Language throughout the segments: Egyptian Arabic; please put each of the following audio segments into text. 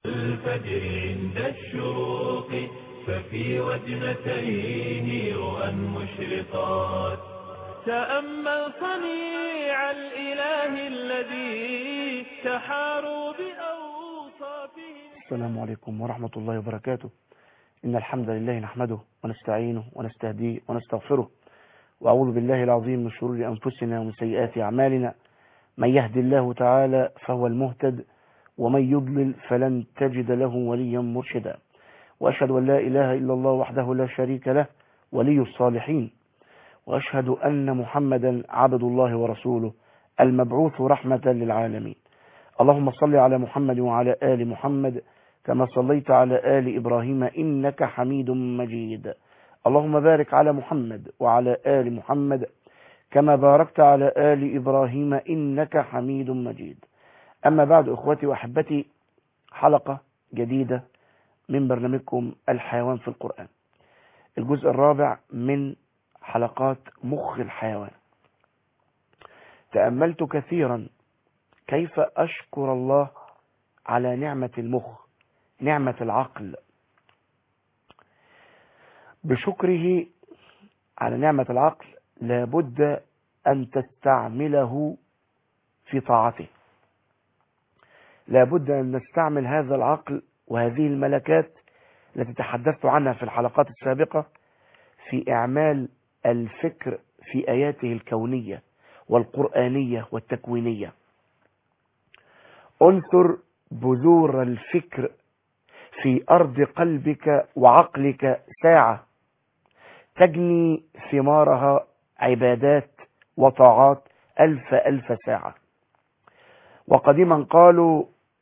الفجر عند الشروق ففي وجنتيه رؤى مشرقات تأمل صنيع الإله الذي تحاروا بأوصافه السلام عليكم ورحمة الله وبركاته إن الحمد لله نحمده ونستعينه ونستهديه ونستغفره وأعوذ بالله العظيم من شرور أنفسنا ومن سيئات أعمالنا من يهد الله تعالى فهو المهتد ومن يضلل فلن تجد له وليا مرشدا وأشهد أن لا إله إلا الله وحده لا شريك له ولي الصالحين وأشهد أن محمدا عبد الله ورسوله المبعوث رحمة للعالمين اللهم صل على محمد وعلى آل محمد كما صليت على آل إبراهيم إنك حميد مجيد اللهم بارك على محمد وعلى آل محمد كما باركت على آل إبراهيم إنك حميد مجيد أما بعد إخوتي وأحبتي حلقة جديدة من برنامجكم الحيوان في القرآن الجزء الرابع من حلقات مخ الحيوان تأملت كثيرا كيف أشكر الله على نعمة المخ نعمة العقل بشكره على نعمة العقل لابد أن تستعمله في طاعته لابد أن نستعمل هذا العقل وهذه الملكات التي تحدثت عنها في الحلقات السابقة في إعمال الفكر في آياته الكونية والقرآنية والتكوينية انثر بذور الفكر في أرض قلبك وعقلك ساعة تجني ثمارها عبادات وطاعات ألف ألف ساعة وقديما قالوا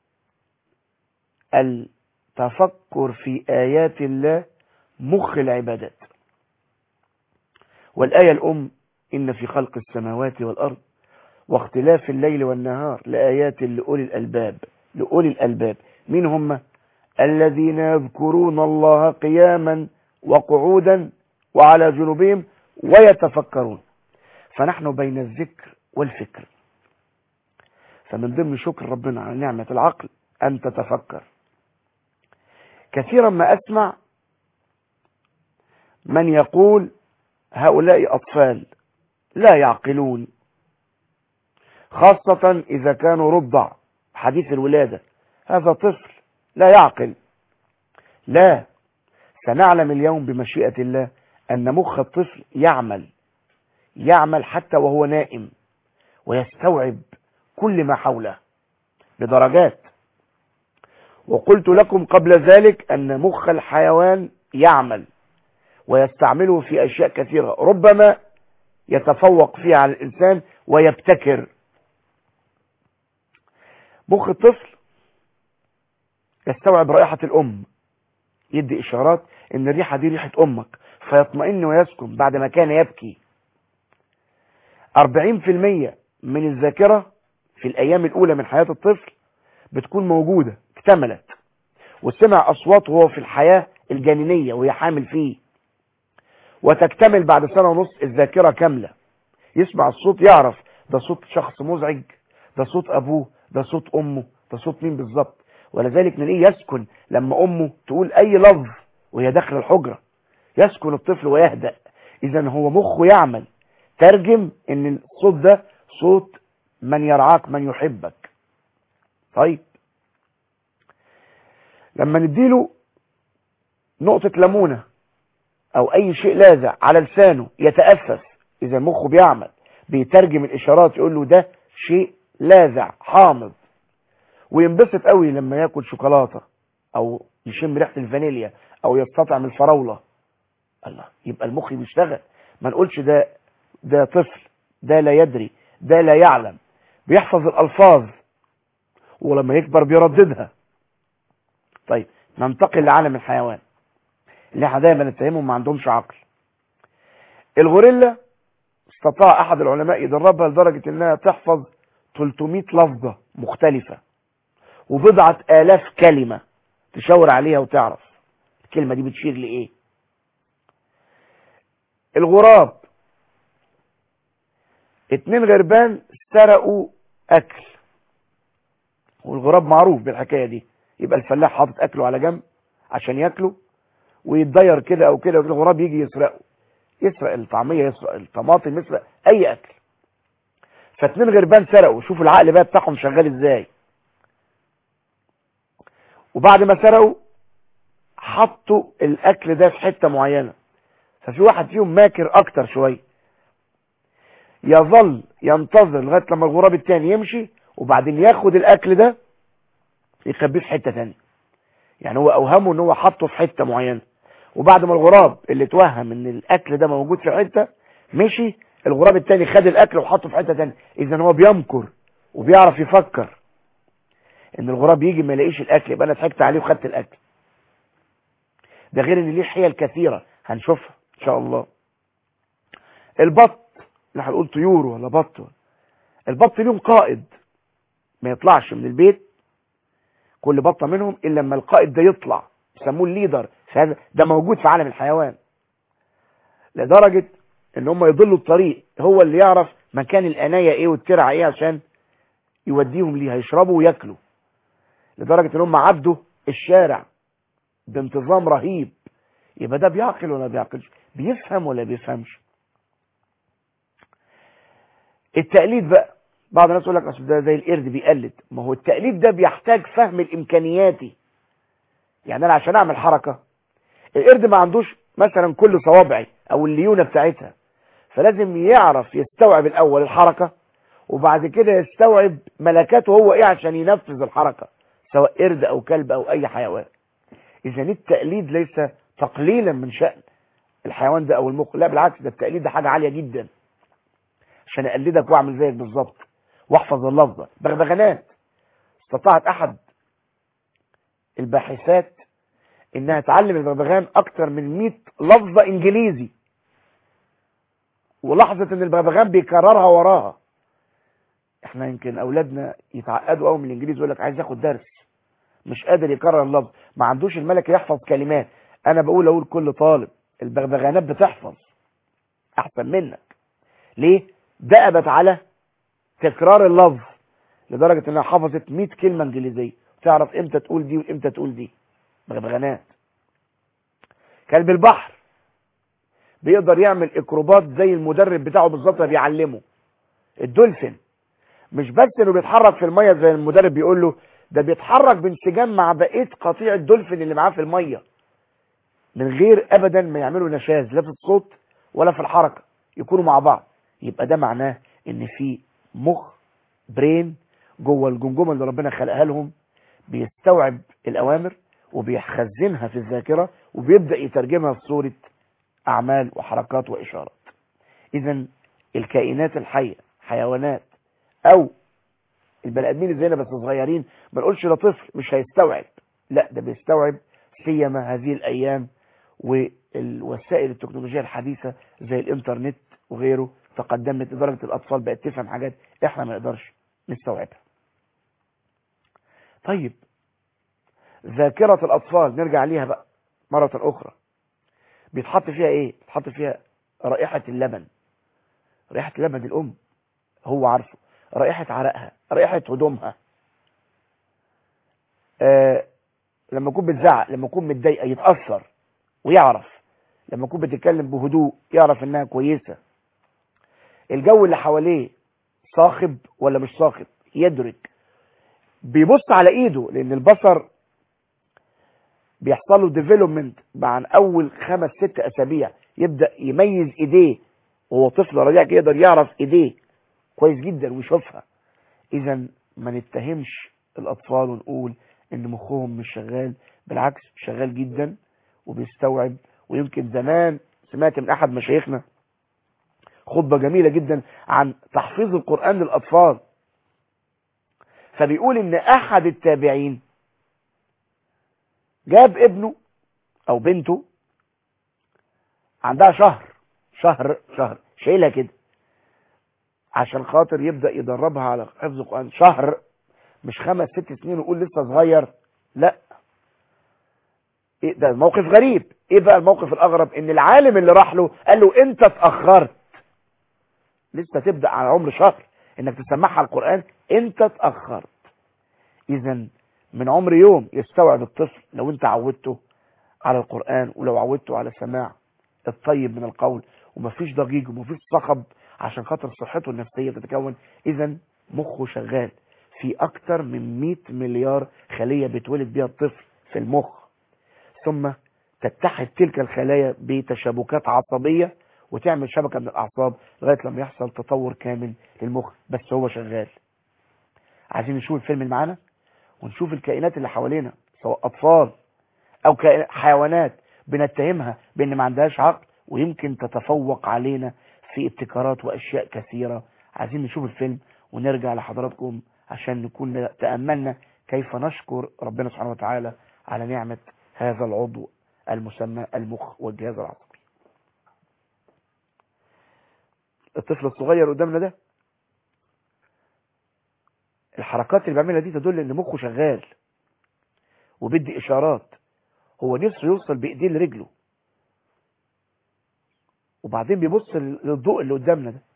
التفكر في آيات الله مخ العبادات والآية الأم إن في خلق السماوات والأرض واختلاف الليل والنهار لآيات لأولي الألباب لأولي الألباب من هم الذين يذكرون الله قياما وقعودا وعلى جنوبهم ويتفكرون فنحن بين الذكر والفكر فمن ضمن شكر ربنا على نعمة العقل أن تتفكر كثيرا ما أسمع من يقول هؤلاء أطفال لا يعقلون خاصة إذا كانوا رضع حديث الولادة هذا طفل لا يعقل لا سنعلم اليوم بمشيئة الله أن مخ الطفل يعمل يعمل حتى وهو نائم ويستوعب كل ما حوله بدرجات وقلت لكم قبل ذلك أن مخ الحيوان يعمل ويستعمله في أشياء كثيرة ربما يتفوق فيها على الإنسان ويبتكر مخ الطفل يستوعب رائحة الأم يدي إشارات إن الريحة دي ريحة أمك فيطمئن ويسكن بعد ما كان يبكي 40% من الذاكرة في الأيام الأولى من حياة الطفل بتكون موجودة اكتملت وسمع أصوات وهو في الحياة الجنينية وهي حامل فيه وتكتمل بعد سنة ونص الذاكرة كاملة يسمع الصوت يعرف ده صوت شخص مزعج ده صوت أبوه ده صوت أمه ده صوت مين بالظبط ولذلك نلاقيه يسكن لما أمه تقول أي لفظ وهي داخل الحجرة يسكن الطفل ويهدأ إذا هو مخه يعمل ترجم ان الصوت ده صوت من يرعاك من يحبك طيب لما نديله نقطة ليمونة او اي شيء لاذع على لسانه يتأسس اذا مخه بيعمل بيترجم الاشارات يقول له ده شيء لاذع حامض وينبسط قوي لما ياكل شوكولاتة او يشم ريحة الفانيليا او يستطعم الفراولة الله يبقى المخ بيشتغل ما نقولش ده ده طفل ده لا يدري ده لا يعلم بيحفظ الألفاظ ولما يكبر بيرددها طيب ننتقل لعالم الحيوان اللي احنا دايما نتهمهم ما عندهمش عقل الغوريلا استطاع احد العلماء يدربها لدرجة انها تحفظ 300 لفظة مختلفة وبضعة الاف كلمة تشاور عليها وتعرف الكلمة دي بتشير لايه الغراب اتنين غربان سرقوا اكل والغراب معروف بالحكاية دي يبقى الفلاح حاطط اكله على جنب عشان ياكله ويتضير كده او كده الغراب يجي يسرقه يسرق الطعميه يسرق الطماطم يسرق اي اكل فاتنين غربان سرقوا شوفوا العقل بقى بتاعهم شغال ازاي وبعد ما سرقوا حطوا الاكل ده في حته معينه ففي واحد فيهم ماكر اكتر شويه يظل ينتظر لغايه لما الغراب التاني يمشي وبعدين ياخد الاكل ده يخبيه في حته ثانيه يعني هو اوهمه ان هو حطه في حته معينه وبعد ما الغراب اللي اتوهم ان الاكل ده موجود في حته مشي الغراب التاني خد الاكل وحطه في حته ثانيه اذا هو بيمكر وبيعرف يفكر ان الغراب يجي ما يلاقيش الاكل يبقى انا ضحكت عليه وخدت الاكل ده غير ان ليه حيل كثيره هنشوفها ان شاء الله البط اللي هنقول طيور ولا بط البط ليهم قائد ما يطلعش من البيت كل بطه منهم الا لما القائد ده يطلع يسموه الليدر فهذا ده موجود في عالم الحيوان لدرجه ان هم يضلوا الطريق هو اللي يعرف مكان الانايه ايه والترعه ايه عشان يوديهم ليها يشربوا وياكلوا لدرجه ان هم عدوا الشارع بانتظام رهيب يبقى ده بيعقل ولا بيعقلش بيفهم ولا بيفهمش التقليد بقى بعض الناس يقول لك اصل ده زي القرد بيقلد ما هو التقليد ده بيحتاج فهم الامكانياتي يعني انا عشان اعمل حركه القرد ما عندوش مثلا كل صوابعي او الليونه بتاعتها فلازم يعرف يستوعب الاول الحركه وبعد كده يستوعب ملكاته هو ايه عشان ينفذ الحركه سواء قرد او كلب او اي حيوان اذا التقليد ليس تقليلا من شأن الحيوان ده او المخ لا بالعكس ده التقليد ده حاجه عاليه جدا عشان اقلدك واعمل زيك بالظبط واحفظ اللفظه بغبغانات استطاعت احد الباحثات انها تعلم البغبغان اكتر من 100 لفظه انجليزي ولاحظت ان البغبغان بيكررها وراها احنا يمكن اولادنا يتعقدوا قوي من الانجليزي يقول لك عايز ياخد درس مش قادر يكرر اللفظ ما عندوش الملكه يحفظ كلمات انا بقول اقول كل طالب البغبغانات بتحفظ احسن منك ليه دأبت على تكرار اللفظ لدرجة انها حفظت 100 كلمة انجليزية تعرف امتى تقول دي وامتى تقول دي بغبغانات كلب البحر بيقدر يعمل اكروبات زي المدرب بتاعه بالظبط بيعلمه الدولفين مش بس انه بيتحرك في الميه زي المدرب بيقول له ده بيتحرك بانسجام مع بقيه قطيع الدولفين اللي معاه في الميه من غير ابدا ما يعملوا نشاز لا في الصوت ولا في الحركه يكونوا مع بعض يبقى ده معناه ان في مخ برين جوه الجمجمه اللي ربنا خلقها لهم بيستوعب الاوامر وبيخزنها في الذاكره وبيبدا يترجمها في صوره اعمال وحركات واشارات اذا الكائنات الحيه حيوانات او البني ادمين اللي زينا بس صغيرين ما نقولش ده طفل مش هيستوعب لا ده بيستوعب سيما هذه الايام والوسائل التكنولوجيه الحديثه زي الانترنت وغيره تقدمت لدرجه الاطفال بقت تفهم حاجات احنا ما نقدرش نستوعبها طيب ذاكره الاطفال نرجع ليها بقى مره اخرى بيتحط فيها ايه بيتحط فيها رائحه اللبن رائحه لبن الام هو عارفه رائحه عرقها رائحه هدومها آه لما تكون بتزعق لما تكون متضايقه يتاثر ويعرف لما تكون بتتكلم بهدوء يعرف انها كويسه الجو اللي حواليه صاخب ولا مش صاخب يدرك بيبص على ايده لان البصر بيحصل له ديفلوبمنت عن اول خمس ست اسابيع يبدا يميز ايديه وهو طفل رضيع كده يقدر يعرف ايديه كويس جدا ويشوفها اذا ما نتهمش الاطفال ونقول ان مخهم مش شغال بالعكس شغال جدا وبيستوعب ويمكن زمان سمعت من احد مشايخنا خطبة جميلة جدا عن تحفيظ القرآن للأطفال فبيقول ان احد التابعين جاب ابنه او بنته عندها شهر شهر شهر شايلها كده عشان خاطر يبدأ يدربها على حفظ القرآن شهر مش خمس ست سنين ويقول لسه صغير لا إيه ده موقف غريب ايه بقى الموقف الاغرب ان العالم اللي راح له قال له انت اتأخرت لسه تبدأ على عمر شهر انك تسمعها القرآن انت اتأخرت اذا من عمر يوم يستوعب الطفل لو انت عودته على القرآن ولو عودته على سماع الطيب من القول ومفيش ضجيج ومفيش صخب عشان خاطر صحته النفسية تتكون اذا مخه شغال في اكتر من 100 مليار خلية بيتولد بيها الطفل في المخ ثم تتحد تلك الخلايا بتشابكات عصبية وتعمل شبكة من الاعصاب لغاية لما يحصل تطور كامل للمخ بس هو شغال عايزين نشوف الفيلم اللي معانا ونشوف الكائنات اللي حوالينا سواء اطفال او كائن- حيوانات بنتهمها بان ما عندهاش عقل ويمكن تتفوق علينا في ابتكارات واشياء كثيرة عايزين نشوف الفيلم ونرجع لحضراتكم عشان نكون تأملنا كيف نشكر ربنا سبحانه وتعالى على نعمة هذا العضو المسمى المخ والجهاز العصبي الطفل الصغير قدامنا ده الحركات اللي بيعملها دي تدل ان مخه شغال وبيدي اشارات هو نفسه يوصل بايديه لرجله وبعدين بيبص للضوء اللي قدامنا ده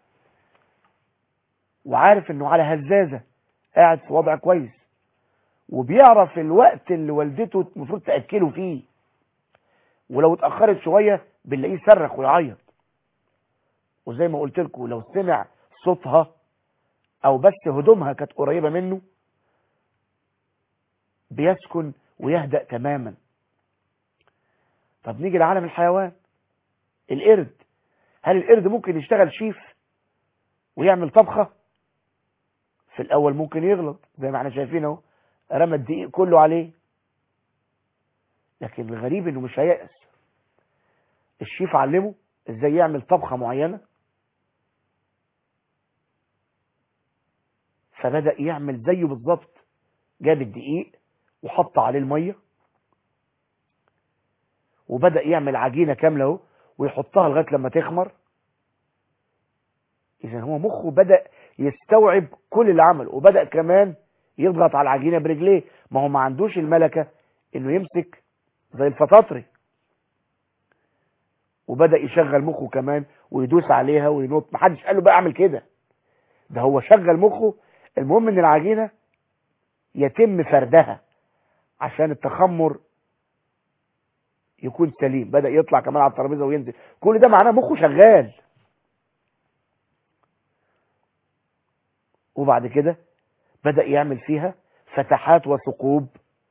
وعارف انه على هزازة قاعد في وضع كويس وبيعرف الوقت اللي والدته المفروض تأكله فيه ولو اتأخرت شوية بنلاقيه يصرخ ويعيط وزي ما قلت لكم لو سمع صوتها او بس هدومها كانت قريبة منه بيسكن ويهدأ تماما طب نيجي لعالم الحيوان القرد هل القرد ممكن يشتغل شيف ويعمل طبخة في الاول ممكن يغلط زي ما احنا شايفين اهو رمى الدقيق كله عليه لكن الغريب انه مش هيأس الشيف علمه ازاي يعمل طبخة معينة فبدأ يعمل زيه بالظبط جاب الدقيق وحط عليه المية وبدأ يعمل عجينة كاملة اهو ويحطها لغاية لما تخمر اذا هو مخه بدأ يستوعب كل اللي عمله وبدأ كمان يضغط على العجينة برجليه ما هو ما عندوش الملكة انه يمسك زي الفطاطري وبدأ يشغل مخه كمان ويدوس عليها وينط محدش قال له بقى اعمل كده ده هو شغل مخه المهم ان العجينة يتم فردها عشان التخمر يكون سليم بدأ يطلع كمان على الترابيزة وينزل كل ده معناه مخه شغال وبعد كده بدأ يعمل فيها فتحات وثقوب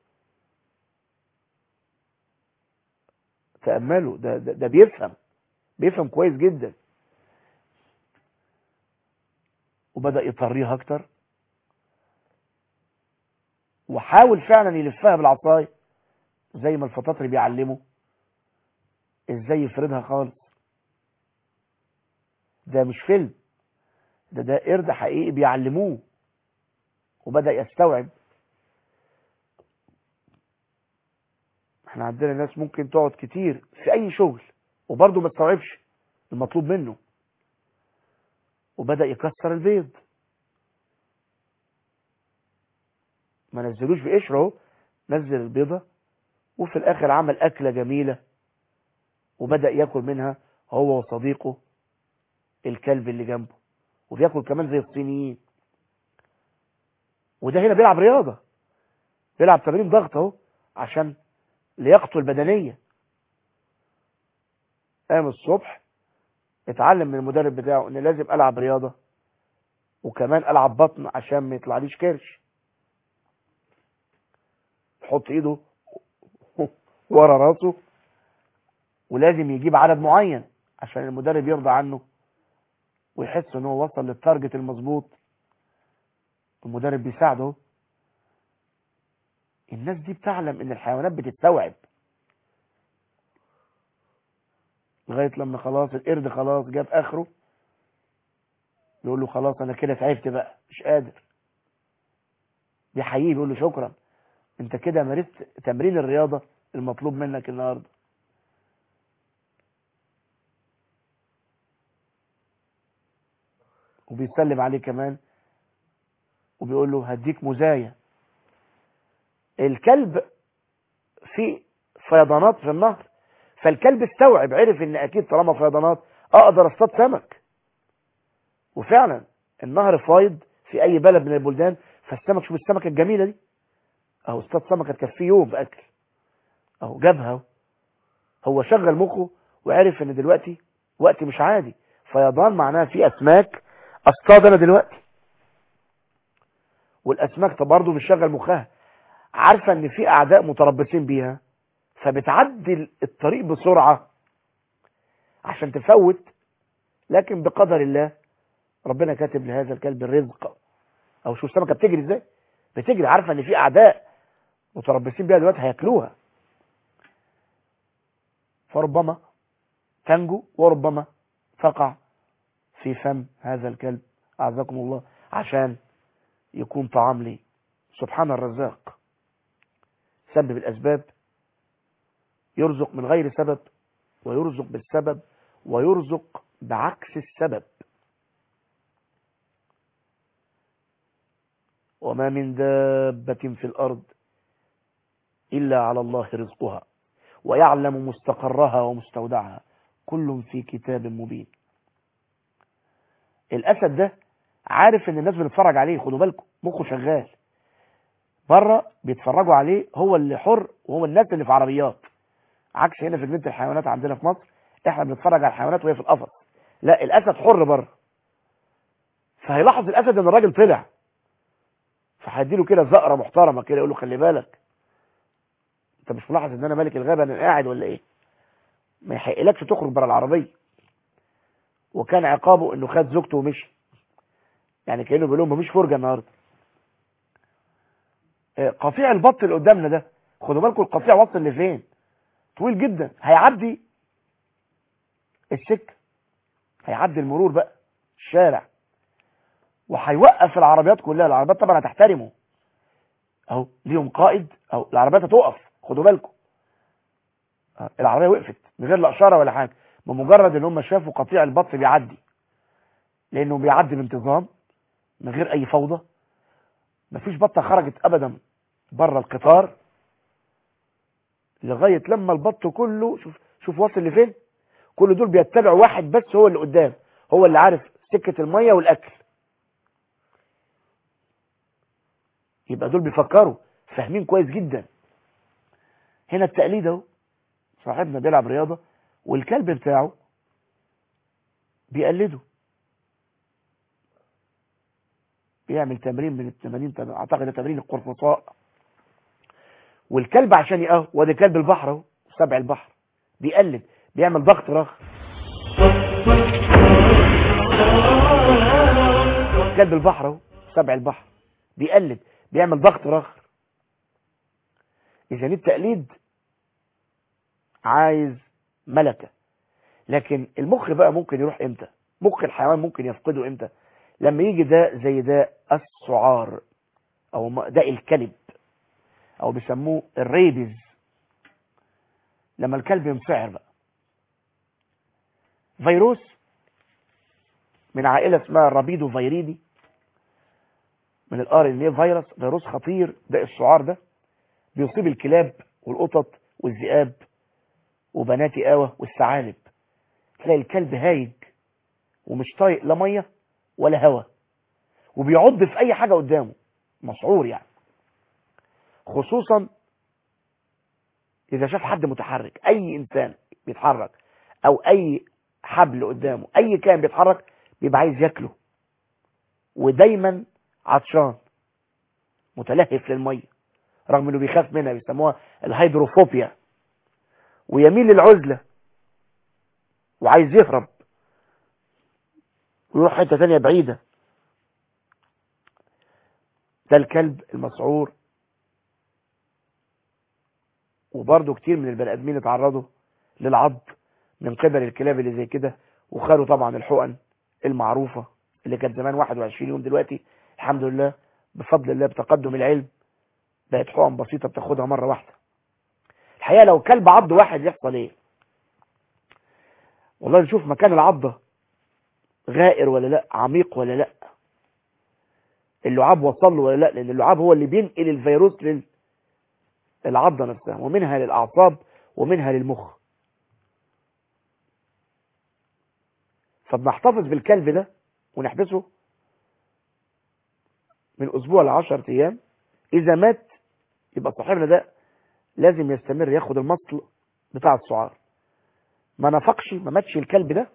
تأملوا ده, ده, ده بيفهم بيفهم كويس جدا وبدأ يطريها اكتر وحاول فعلا يلفها بالعصاية زي ما الفطاطري بيعلمه ازاي يفردها خالص ده مش فيلم ده ده قرد حقيقي بيعلموه وبدأ يستوعب احنا عندنا ناس ممكن تقعد كتير في اي شغل وبرضه ما تستوعبش المطلوب منه وبدأ يكسر البيض ما نزلوش بقشره اهو نزل البيضة وفي الاخر عمل اكلة جميلة وبدأ ياكل منها هو وصديقه الكلب اللي جنبه وبياكل كمان زي الصينيين وده هنا بيلعب رياضة بيلعب تمرين ضغط اهو عشان لياقته البدنية قام الصبح اتعلم من المدرب بتاعه ان لازم العب رياضة وكمان العب بطن عشان ما يطلعليش كرش يحط ايده ورا راسه ولازم يجيب عدد معين عشان المدرب يرضى عنه ويحس ان هو وصل للتارجت المظبوط المدرب بيساعده الناس دي بتعلم ان الحيوانات بتستوعب لغايه لما خلاص القرد خلاص جاب اخره يقول له خلاص انا كده تعبت بقى مش قادر بيحييه بيقول له شكرا انت كده مارست تمرين الرياضه المطلوب منك النهارده وبيسلم عليه كمان وبيقول له هديك مزايا الكلب في فيضانات في النهر فالكلب استوعب عرف ان اكيد طالما فيضانات اقدر اصطاد سمك وفعلا النهر فايض في اي بلد من البلدان فالسمك شوف السمكه الجميله دي اهو اصطاد سمكه تكفيه يوم باكل اهو جابها اهو. هو شغل مخه وعرف ان دلوقتي وقت مش عادي فيضان معناها في اسماك اصطاد انا دلوقتي والاسماك طب برضه مش شغل مخها عارفه ان في اعداء متربصين بيها فبتعدي الطريق بسرعه عشان تفوت لكن بقدر الله ربنا كاتب لهذا الكلب الرزق او شوف السمكه بتجري ازاي بتجري عارفه ان في اعداء متربصين بيها دلوقتي هياكلوها فربما تنجو وربما تقع في فم هذا الكلب اعزكم الله عشان يكون طعام لي سبحان الرزاق سبب الاسباب يرزق من غير سبب ويرزق بالسبب ويرزق بعكس السبب وما من دابة في الأرض إلا على الله رزقها ويعلم مستقرها ومستودعها كل في كتاب مبين الأسد ده عارف ان الناس بتتفرج عليه خدوا بالكم مخه شغال بره بيتفرجوا عليه هو اللي حر وهو الناس اللي في عربيات عكس هنا في جنينه الحيوانات عندنا في مصر احنا بنتفرج على الحيوانات وهي في القفص لا الاسد حر بره فهيلاحظ الاسد ان الراجل طلع فهيديله كده زقره محترمه كده يقول له خلي بالك انت مش ملاحظ ان انا ملك الغابه انا قاعد ولا ايه ما يحقلكش تخرج بره العربيه وكان عقابه انه خد زوجته ومشي يعني كانه بيقول لهم مفيش فرجه النهارده آه، قطيع البط اللي قدامنا ده خدوا بالكم القطيع وصل لفين طويل جدا هيعدي السكه هيعدي المرور بقى الشارع وهيوقف العربيات كلها العربيات طبعا هتحترمه اهو ليهم قائد اهو العربيات هتقف خدوا بالكم آه، العربيه وقفت من غير لا اشاره ولا حاجه بمجرد ان هم شافوا قطيع البط بيعدي لانه بيعدي بانتظام من غير اي فوضى مفيش بطه خرجت ابدا بره القطار لغايه لما البط كله شوف شوف واصل لفين كل دول بيتبعوا واحد بس هو اللي قدام هو اللي عارف سكه الميه والاكل يبقى دول بيفكروا فاهمين كويس جدا هنا التقليد اهو صاحبنا بيلعب رياضه والكلب بتاعه بيقلده بيعمل تمرين من التمارين اعتقد ده تمرين القرفصاء والكلب عشان يقهو وادي كلب البحر اهو سبع البحر بيقلد بيعمل ضغط رخ كلب البحر اهو سبع البحر بيقلد بيعمل ضغط رخ اذا التقليد عايز ملكه لكن المخ بقى ممكن يروح امتى مخ الحيوان ممكن يفقده امتى لما يجي داء زي داء السعار او م- داء الكلب او بيسموه الريبز لما الكلب ينسعر بقى فيروس من عائلة اسمها الرابيدو فيريدي من الار ان ايه فيروس فيروس خطير داء السعار ده بيصيب الكلاب والقطط والذئاب وبنات قاوة والثعالب تلاقي الكلب هايج ومش طايق لا ميه ولا هوا وبيعض في اي حاجه قدامه مسعور يعني خصوصا اذا شاف حد متحرك اي انسان بيتحرك او اي حبل قدامه اي كائن بيتحرك بيبقى عايز ياكله ودايما عطشان متلهف للميه رغم انه بيخاف منها بيسموها الهيدروفوبيا ويميل للعزله وعايز يهرب ويروح حته ثانيه بعيده ده الكلب المسعور وبرضه كتير من البني ادمين اتعرضوا للعض من قبل الكلاب اللي زي كده وخدوا طبعا الحقن المعروفه اللي كانت زمان 21 يوم دلوقتي الحمد لله بفضل الله بتقدم العلم بقت حقن بسيطه بتاخدها مره واحده الحقيقه لو كلب عض واحد يحصل ايه والله نشوف مكان العضه غائر ولا لا عميق ولا لا اللعاب وصل له ولا لا لان اللعاب هو اللي بينقل الفيروس للعضه نفسها ومنها للاعصاب ومنها للمخ فبنحتفظ بالكلب ده ونحبسه من اسبوع ل 10 ايام اذا مات يبقى صاحبنا ده لازم يستمر ياخد المصل بتاع السعار ما نفقش ما ماتش الكلب ده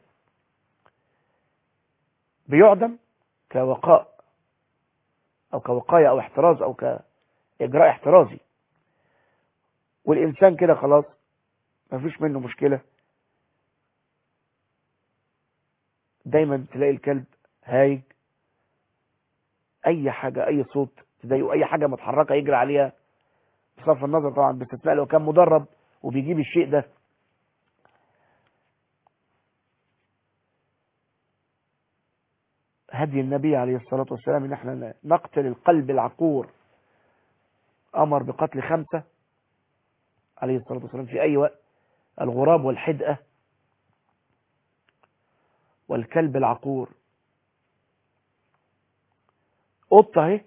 بيعدم كوقاء او كوقاية او احتراز او كاجراء احترازي والانسان كده خلاص ما فيش منه مشكلة دايما تلاقي الكلب هايج اي حاجة اي صوت تضايقه اي حاجة متحركة يجري عليها بصرف النظر طبعا باستثناء لو كان مدرب وبيجيب الشيء ده هدي النبي عليه الصلاة والسلام ان احنا نقتل القلب العقور امر بقتل خمسة عليه الصلاة والسلام في اي وقت الغراب والحدقة والكلب العقور قطة اهي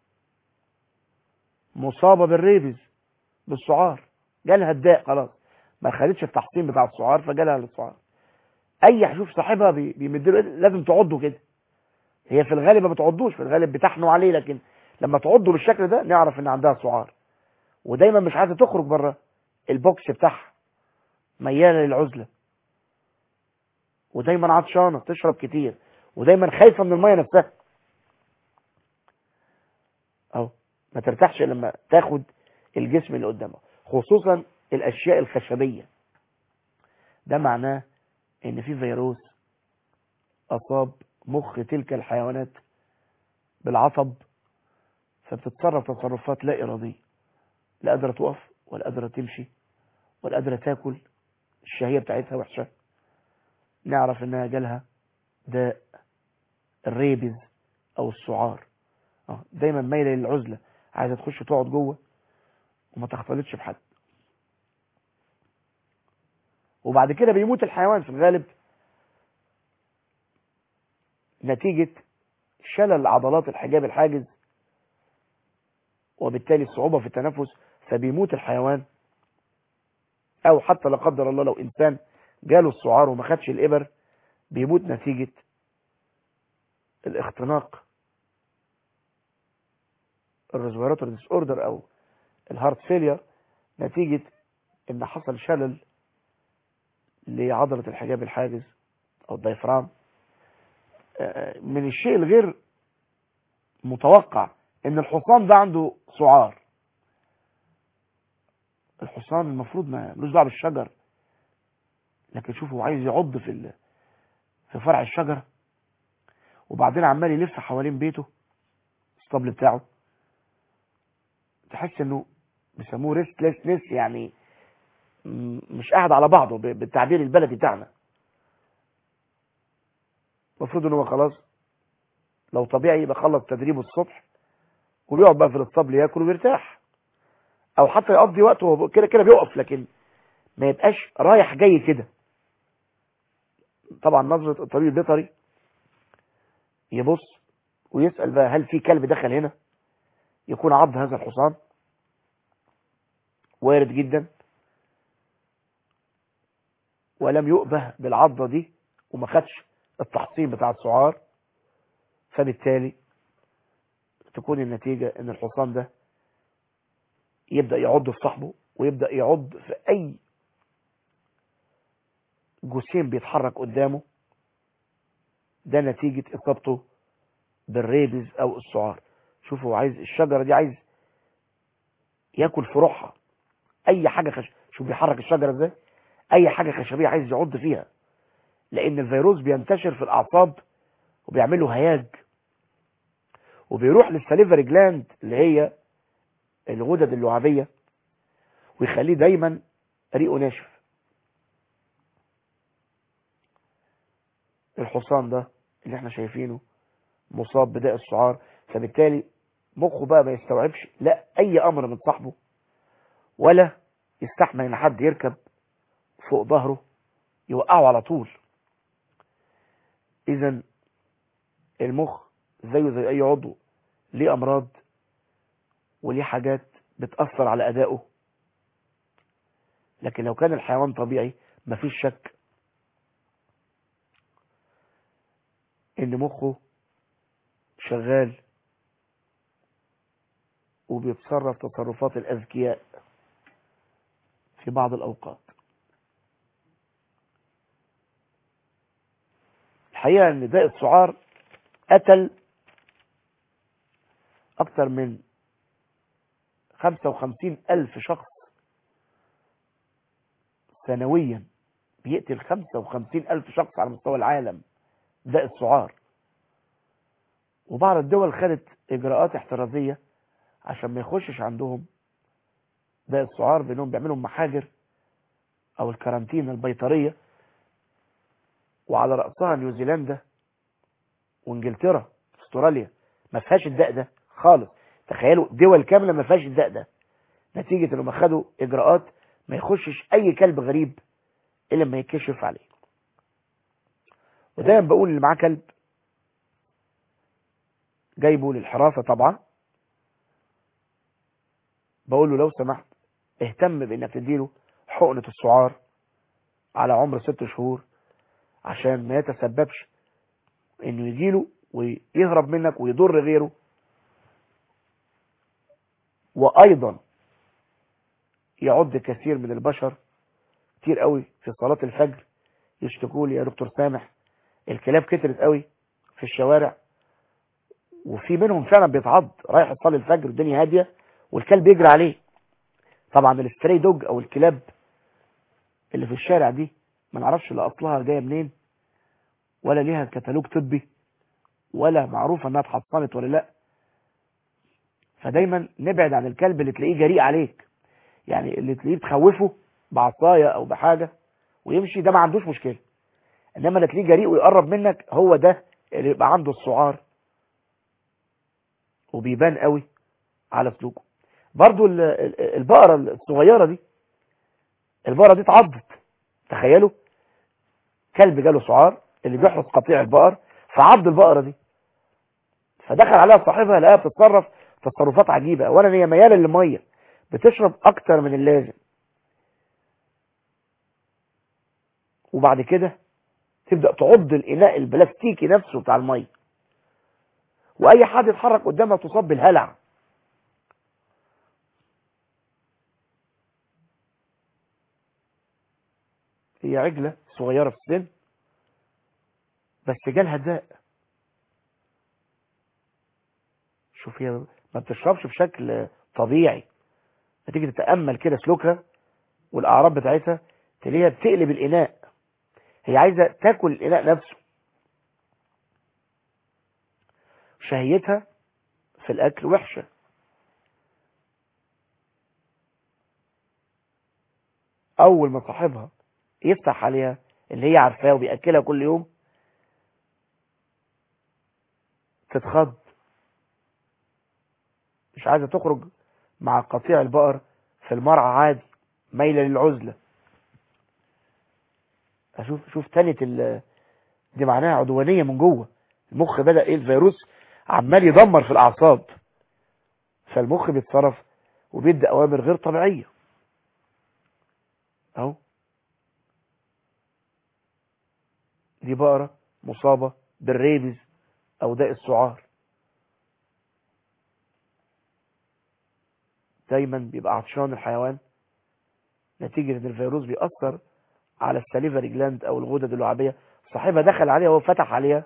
مصابة بالريبز بالسعار جالها الداء خلاص ما خدتش التحصين بتاع السعار فجالها السعار اي هشوف صاحبها بيمدله لازم تعضه كده هي في الغالب ما بتعضوش في الغالب بتحنوا عليه لكن لما تعضه بالشكل ده نعرف ان عندها سعار ودايما مش عايزه تخرج بره البوكس بتاعها مياله للعزله ودايما عطشانه تشرب كتير ودايما خايفه من الميه نفسها اهو ما ترتاحش لما تاخد الجسم اللي قدامها خصوصا الاشياء الخشبيه ده معناه ان في فيروس اصاب مخ تلك الحيوانات بالعصب فبتتصرف تصرفات لا اراديه لا قادره تقف ولا قادره تمشي ولا قادره تاكل الشهيه بتاعتها وحشه نعرف انها جالها داء الريبز او السعار اه دايما مايله للعزله عايزه تخش تقعد جوه وما تختلطش بحد وبعد كده بيموت الحيوان في الغالب نتيجة شلل عضلات الحجاب الحاجز وبالتالي الصعوبة في التنفس فبيموت الحيوان او حتى لا قدر الله لو انسان جاله السعار وما خدش الابر بيموت نتيجة الاختناق الريسبيراتوري ديس اوردر او الهارت فيلير نتيجة ان حصل شلل لعضلة الحجاب الحاجز او الدايفرام من الشيء الغير متوقع ان الحصان ده عنده سعار الحصان المفروض ما ملوش دعوه بالشجر لكن شوفوا عايز يعض في ال... في فرع الشجره وبعدين عمال يلف حوالين بيته الاسطبل بتاعه تحس انه بيسموه ريستلسنس يعني مش قاعد على بعضه بالتعبير البلدي بتاعنا المفروض ان هو خلاص لو طبيعي يبقى خلص تدريبه الصبح وبيقعد بقى في الاسطبل ياكل ويرتاح او حتى يقضي وقته وهو كده كده بيقف لكن ما يبقاش رايح جاي كده طبعا نظرة الطبيب البيطري يبص ويسأل بقى هل في كلب دخل هنا يكون عض هذا الحصان وارد جدا ولم يؤبه بالعضة دي وما خدش التحصين بتاع السعار فبالتالي تكون النتيجة ان الحصان ده يبدأ يعض في صاحبه ويبدأ يعض في اي جسيم بيتحرك قدامه ده نتيجة اصابته بالريبز او السعار شوفوا عايز الشجرة دي عايز ياكل فروعها اي حاجة خش... شوف بيحرك الشجرة ازاي اي حاجة خشبية عايز يعض فيها لان الفيروس بينتشر في الاعصاب وبيعمل له هياج وبيروح للسليفري جلاند اللي هي الغدد اللعابية ويخليه دايما ريقه ناشف الحصان ده اللي احنا شايفينه مصاب بداء السعار فبالتالي مخه بقى ما يستوعبش لا اي امر من صاحبه ولا يستحمل ان حد يركب فوق ظهره يوقعه على طول اذا المخ زيه زي اي عضو ليه امراض وليه حاجات بتأثر على ادائه لكن لو كان الحيوان طبيعي مفيش شك ان مخه شغال وبيتصرف تصرفات الأذكياء في بعض الأوقات الحقيقة أن داء السعار قتل أكثر من 55 ألف شخص سنويا بيقتل 55 ألف شخص على مستوى العالم داء السعار وبعض الدول خدت إجراءات احترازية عشان ما يخشش عندهم داء السعار بأنهم بيعملوا محاجر أو الكارانتينا البيطرية وعلى رأسها نيوزيلندا وانجلترا استراليا ما فيهاش الداء ده خالص تخيلوا دول كاملة ما فيهاش الداء ده نتيجة انهم خدوا اجراءات ما يخشش اي كلب غريب الا لما يتكشف عليه ودايما بقول اللي معاه كلب جايبه للحراسة طبعا بقول له لو سمحت اهتم بانك تديله حقنة السعار على عمر ست شهور عشان ما يتسببش انه يجيله ويهرب منك ويضر غيره وايضا يعد كثير من البشر كتير قوي في صلاة الفجر يشتكوا لي يا دكتور سامح الكلاب كترت قوي في الشوارع وفي منهم فعلا بيتعض رايح يصلي الفجر والدنيا هاديه والكلب يجري عليه طبعا الستري دوج او الكلاب اللي في الشارع دي ما نعرفش لا اصلها جايه منين ولا ليها كتالوج طبي ولا معروفه انها اتحصنت ولا لا فدايما نبعد عن الكلب اللي تلاقيه جريء عليك يعني اللي تلاقيه تخوفه بعصايه او بحاجه ويمشي ده ما عندوش مشكله انما اللي تلاقيه جريء ويقرب منك هو ده اللي يبقى عنده السعار وبيبان قوي على سلوكه برضو البقرة الصغيرة دي البقرة دي اتعضت تخيلوا كلب جاله سعار اللي بيحرس قطيع البقر فعض البقرة دي فدخل عليها صاحبها لقاها بتتصرف تصرفات عجيبة اولا هي ميالة للمية بتشرب اكتر من اللازم وبعد كده تبدأ تعض الاناء البلاستيكي نفسه بتاع المية واي حد يتحرك قدامها تصاب بالهلع هي عجلة صغيرة في السن بس جالها داء شوف هي ما بتشربش بشكل طبيعي هتيجي تتأمل كده سلوكها والأعراض بتاعتها تلاقيها بتقلب الإناء هي عايزة تاكل الإناء نفسه شهيتها في الأكل وحشة أول ما صاحبها يفتح عليها اللي هي عارفاه وبيأكلها كل يوم تتخض مش عايزة تخرج مع قطيع البقر في المرعى عادي مايلة للعزلة اشوف شوف تانية دي معناها عدوانية من جوه المخ بدأ ايه الفيروس عمال يدمر في الاعصاب فالمخ بيتصرف وبيدي اوامر غير طبيعية اهو دي بقرة مصابة بالريبز او داء السعار دايما بيبقى عطشان الحيوان نتيجة ان الفيروس بيأثر على السليفري جلاند او الغدد اللعابية صاحبها دخل عليها وفتح عليها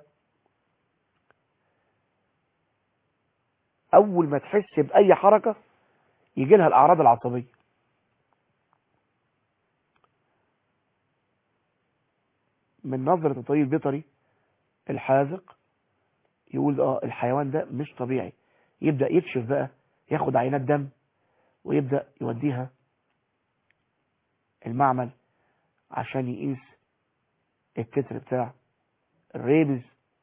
اول ما تحس باي حركة يجي لها الاعراض العصبية من نظرة الطبيب البيطري الحاذق يقول اه الحيوان ده مش طبيعي يبدأ يكشف بقى ياخد عينات دم ويبدأ يوديها المعمل عشان يقيس التتر بتاع الريبز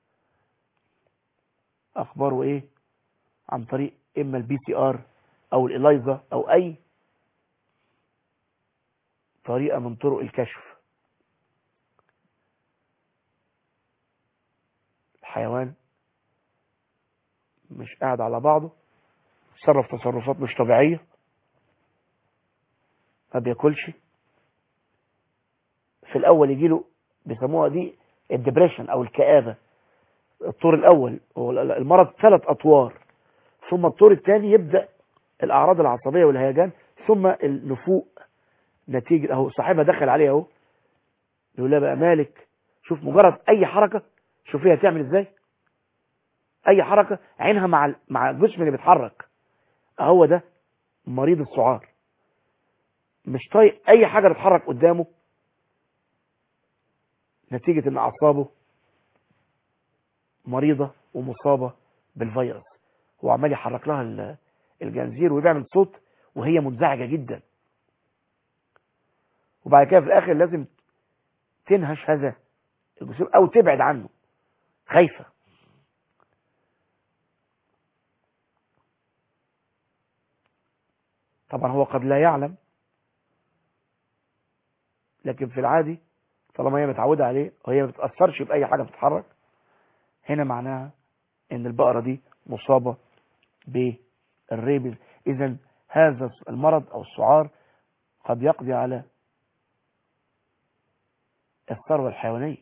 اخباره ايه عن طريق اما البي سي ار او الاليزا او اي طريقة من طرق الكشف الحيوان مش قاعد على بعضه تصرف تصرفات مش طبيعية ما بياكلش في الاول يجيله بيسموها دي الدبريشن او الكآبة الطور الاول هو المرض ثلاث اطوار ثم الطور الثاني يبدأ الاعراض العصبيه والهيجان ثم النفوق نتيجه اهو صاحبها دخل عليه اهو يقول لها بقى مالك شوف مجرد اي حركه شوفيها تعمل ازاي اي حركه عينها مع ال- مع الجسم اللي بيتحرك اهو ده مريض السعار مش طايق اي حاجه تتحرك قدامه نتيجه ان اعصابه مريضه ومصابه بالفيروس هو عمال يحرك لها ال- الجنزير وبيعمل صوت وهي منزعجه جدا وبعد كده في الاخر لازم تنهش هذا الجسور او تبعد عنه خايفه طبعا هو قد لا يعلم لكن في العادي طالما هي متعوده عليه وهي ما بتاثرش باي حاجه بتتحرك هنا معناها ان البقره دي مصابه بالريبز اذا هذا المرض او السعار قد يقضي على الثروه الحيوانيه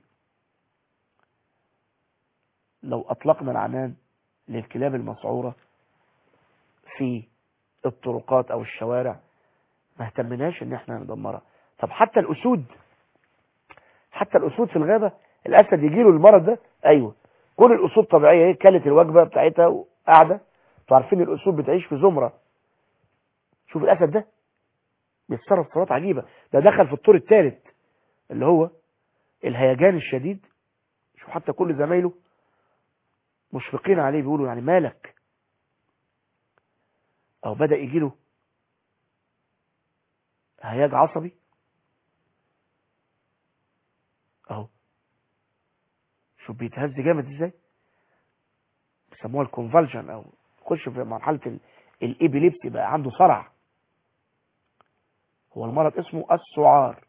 لو اطلقنا العنان للكلاب المسعوره في الطرقات او الشوارع ما اهتمناش ان احنا ندمرها طب حتى الاسود حتى الاسود في الغابه الاسد يجي له المرض ده ايوه كل الاسود طبيعيه هي كلت الوجبه بتاعتها وقاعده انتوا عارفين الاسود بتعيش في زمره شوف الاسد ده بيتصرف تصرفات عجيبه ده دخل في الطور الثالث اللي هو الهيجان الشديد شوف حتى كل زمايله مشفقين عليه بيقولوا يعني مالك او بدأ يجيله هياج عصبي اهو شوف بيتهز جامد ازاي بيسموها الكونفالجن او يخش في مرحله ال- الابيليبسي بقى عنده صرع هو المرض اسمه السعار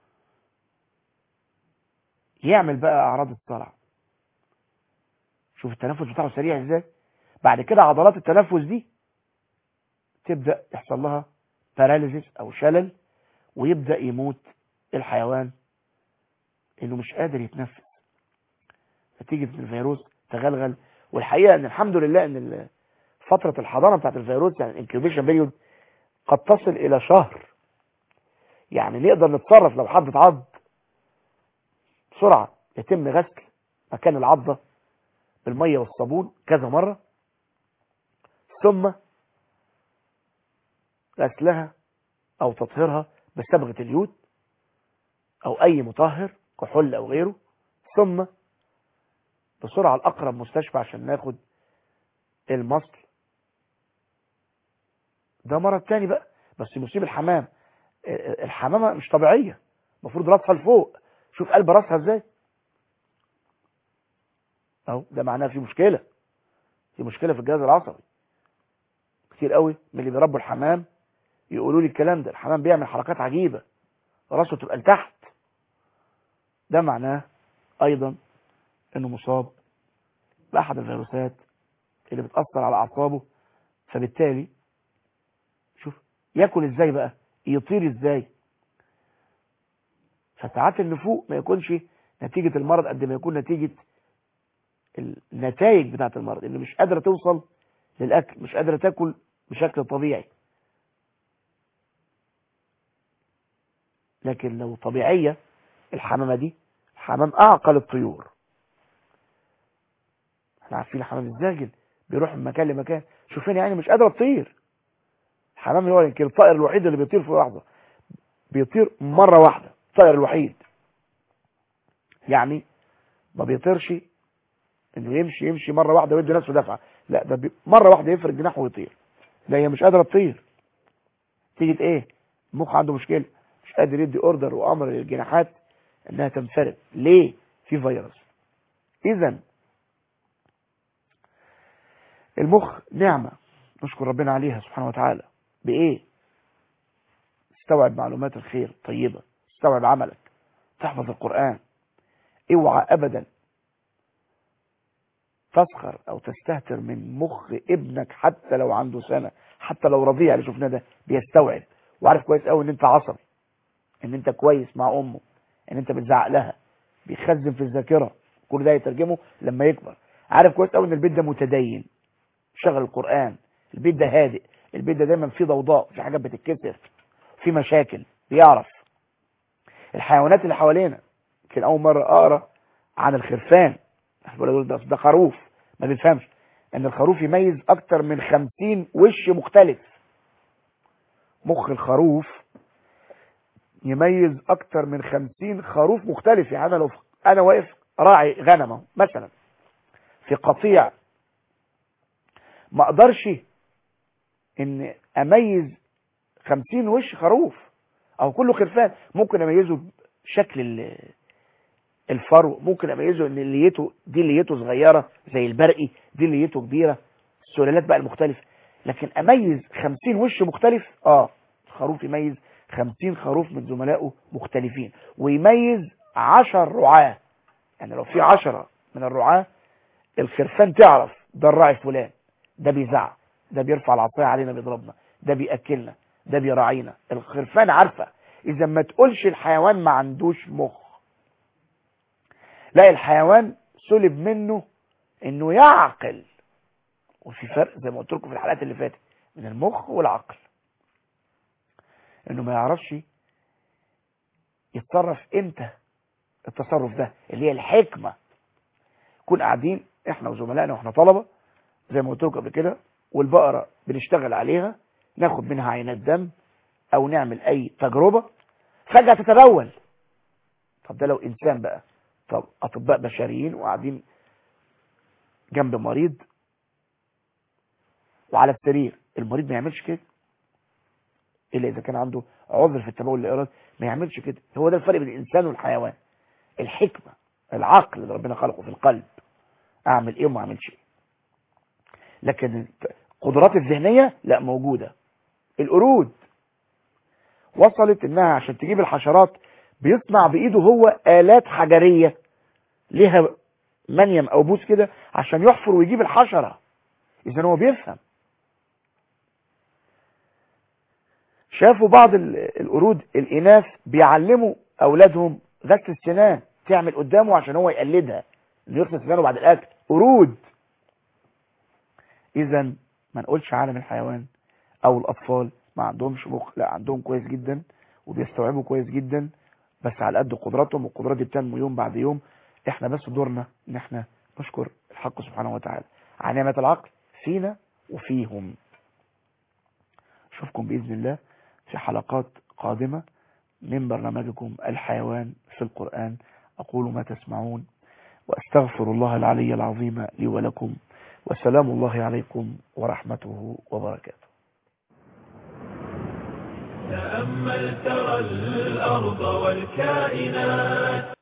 يعمل بقى اعراض الصرع شوف التنفس بتاعه سريع ازاي بعد كده عضلات التنفس دي تبدأ يحصل لها باراليزيس او شلل ويبدأ يموت الحيوان انه مش قادر يتنفس نتيجة ان الفيروس تغلغل والحقيقة ان الحمد لله ان ال- فترة الحضانة بتاعت الفيروس يعني الانكيوبيشن بيريود قد تصل الى شهر يعني نقدر نتصرف لو حد اتعض بسرعة يتم غسل مكان العضة بالمية والصابون كذا مرة ثم غسلها او تطهيرها بصبغه اليود او اي مطهر كحول او غيره ثم بسرعه لاقرب مستشفى عشان ناخد المصل ده مرض تاني بقى بس يصيب الحمام ال- الحمامه مش طبيعيه المفروض راسها لفوق شوف قلب راسها ازاي اهو ده معناه في مشكله في مشكله في الجهاز العصبي كتير قوي من اللي بيربوا الحمام يقولوا لي الكلام ده الحمام بيعمل حركات عجيبة راسه تبقى لتحت ده معناه ايضا انه مصاب باحد الفيروسات اللي بتأثر على اعصابه فبالتالي شوف ياكل ازاي بقى يطير ازاي فساعات النفوق ما يكونش نتيجة المرض قد ما يكون نتيجة النتائج بتاعة المرض اللي مش قادرة توصل للأكل مش قادرة تاكل بشكل طبيعي لكن لو طبيعية الحمامة دي الحمام أعقل الطيور احنا عارفين الحمام الزاجل بيروح من مكان لمكان شوفين يعني مش قادرة تطير الحمام هو يمكن الطائر الوحيد اللي بيطير في لحظة بيطير مرة واحدة الطائر الوحيد يعني ما بيطيرش انه يمشي يمشي مرة واحدة ويدي نفسه دفعة لا ده بي... مرة واحدة يفرد جناحه ويطير لا هي مش قادرة تطير تيجي ايه المخ عنده مشكلة مش قادر يدي اوردر وامر للجناحات انها تنفرد ليه في فيروس اذا المخ نعمة نشكر ربنا عليها سبحانه وتعالى بايه استوعب معلومات الخير طيبة استوعب عملك تحفظ القرآن اوعى ابدا تسخر او تستهتر من مخ ابنك حتى لو عنده سنة حتى لو رضيع اللي شفناه ده بيستوعب وعارف كويس قوي ان انت عصبي ان انت كويس مع امه ان انت بتزعق لها بيخزن في الذاكره كل ده يترجمه لما يكبر عارف كويس قوي ان البيت ده متدين شغل القران البيت ده هادئ البيت ده دايما فيه ضوضاء في حاجات بتتكسر في مشاكل بيعرف الحيوانات اللي حوالينا يمكن اول مره اقرا عن الخرفان بقول ده ده خروف ما بيفهمش ان الخروف يميز اكتر من خمسين وش مختلف مخ الخروف يميز اكتر من خمسين خروف مختلف يعني انا لو انا واقف راعي غنمه مثلا في قطيع ما اقدرش ان اميز خمسين وش خروف او كله خرفان ممكن اميزه بشكل الفرو ممكن اميزه ان ليته دي ليته صغيره زي البرقي دي ليته كبيره السلالات بقى المختلفه لكن اميز خمسين وش مختلف اه الخروف يميز خمسين خروف من زملائه مختلفين ويميز عشر رعاه يعني لو في عشرة من الرعاه الخرفان تعرف ده الراعي فلان ده بيزعق ده بيرفع العصايه علينا بيضربنا ده بياكلنا ده بيراعينا الخرفان عارفه اذا ما تقولش الحيوان ما عندوش مخ لا الحيوان سلب منه انه يعقل وفي فرق زي ما قلت لكم في الحلقات اللي فاتت من المخ والعقل انه ما يعرفش يتصرف امتى التصرف ده اللي هي الحكمة كون قاعدين احنا وزملائنا واحنا طلبة زي ما قلت لكم قبل كده والبقرة بنشتغل عليها ناخد منها عينات دم او نعمل اي تجربة فجأة تتبول طب ده لو انسان بقى طب اطباء بشريين وقاعدين جنب مريض وعلى السرير المريض ما يعملش كده الا اذا كان عنده عذر في التبول الارادي ما يعملش كده هو ده الفرق بين الانسان والحيوان الحكمة العقل اللي ربنا خلقه في القلب اعمل ايه وما اعملش ايه لكن القدرات الذهنية لا موجودة القرود وصلت انها عشان تجيب الحشرات بيصنع بايده هو الات حجرية ليها منيم او بوس كده عشان يحفر ويجيب الحشرة اذا هو بيفهم شافوا بعض القرود الاناث بيعلموا اولادهم غسل السنان تعمل قدامه عشان هو يقلدها انه يغسل سنانه بعد الاكل قرود اذا ما نقولش عالم الحيوان او الاطفال ما عندهمش مخ لا عندهم كويس جدا وبيستوعبوا كويس جدا بس على قد قدراتهم والقدرات دي بتنمو يوم بعد يوم احنا بس دورنا ان احنا نشكر الحق سبحانه وتعالى على نعمه العقل فينا وفيهم اشوفكم باذن الله في حلقات قادمه من برنامجكم الحيوان في القرآن أقول ما تسمعون وأستغفر الله العلي العظيم لي ولكم وسلام الله عليكم ورحمته وبركاته تأمل ترى الأرض والكائنات